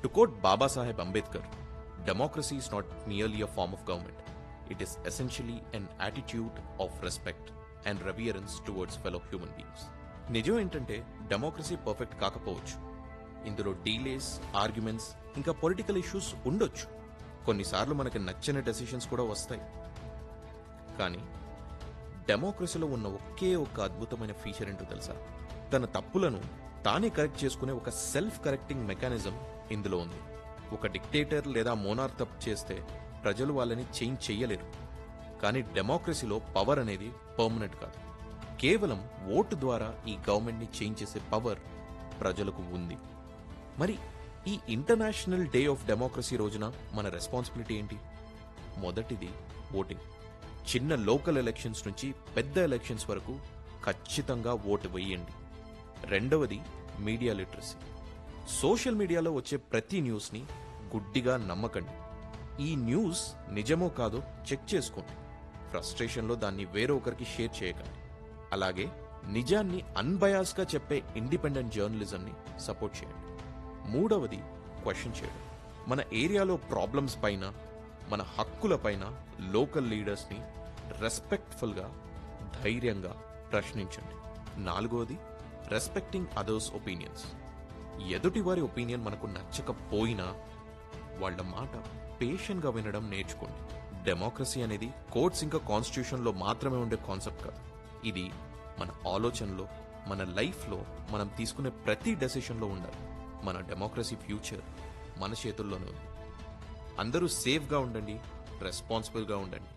To quote Babasaheb Ambedkar democracy is not merely a form of government. It is essentially an attitude of respect and reverence towards fellow human beings. నిజం ఏంటంటే democracy perfect కాకపోవచ్చు ఇందులో delays arguments ఇంకా political issues ఉండొచ్చు కొన్నిసార్లు మనకి నచ్చని decisions కూడా వస్తాయి కానీ డెమోక్రసీలో ఉన్న ఒకే ఒక అద్భుతమైన ఫీచర్ ఏంటో తెలుసా తన తప్పులను తానే కరెక్ట్ చేసుకునే ఒక సెల్ఫ్ కరెక్టింగ్ మెకానిజం ఇందులో ఉంది ఒక డిక్టేటర్ లేదా మోనార్ తప్పు చేస్తే ప్రజలు వాళ్ళని చేంజ్ చెయ్యలేరు కానీ డెమోక్రసీలో పవర్ అనేది పర్మనెంట్ కాదు కేవలం ఓటు ద్వారా ఈ గవర్నమెంట్ని చేంజ్ చేసే పవర్ ప్రజలకు ఉంది మరి ఈ ఇంటర్నేషనల్ డే ఆఫ్ డెమోక్రసీ రోజున మన రెస్పాన్సిబిలిటీ ఏంటి మొదటిది ఓటింగ్ చిన్న లోకల్ ఎలక్షన్స్ నుంచి పెద్ద ఎలక్షన్స్ వరకు ఖచ్చితంగా ఓటు వేయండి రెండవది మీడియా లిటరసీ సోషల్ మీడియాలో వచ్చే ప్రతి న్యూస్ని గుడ్డిగా నమ్మకండి ఈ న్యూస్ నిజమో కాదో చెక్ చేసుకోండి ఫ్రస్ట్రేషన్లో దాన్ని వేరే ఒకరికి షేర్ చేయకండి అలాగే నిజాన్ని అన్బయాస్గా చెప్పే ఇండిపెండెంట్ జర్నలిజంని సపోర్ట్ చేయండి మూడవది క్వశ్చన్ చేయడం మన ఏరియాలో ప్రాబ్లమ్స్ పైన మన హక్కుల పైన లోకల్ లీడర్స్ని రెస్పెక్ట్ఫుల్గా ధైర్యంగా ప్రశ్నించండి నాలుగవది రెస్పెక్టింగ్ అదర్స్ ఒపీనియన్స్ ఎదుటి వారి ఒపీనియన్ మనకు నచ్చకపోయినా వాళ్ళ మాట పేషెంట్గా వినడం నేర్చుకోండి డెమోక్రసీ అనేది కోర్ట్స్ ఇంకా కాన్స్టిట్యూషన్లో మాత్రమే ఉండే కాన్సెప్ట్ కాదు ఇది మన ఆలోచనలో మన లైఫ్లో మనం తీసుకునే ప్రతి డెసిషన్లో ఉండాలి మన డెమోక్రసీ ఫ్యూచర్ మన చేతుల్లోనే ఉంది అందరూ సేఫ్గా ఉండండి రెస్పాన్సిబుల్గా ఉండండి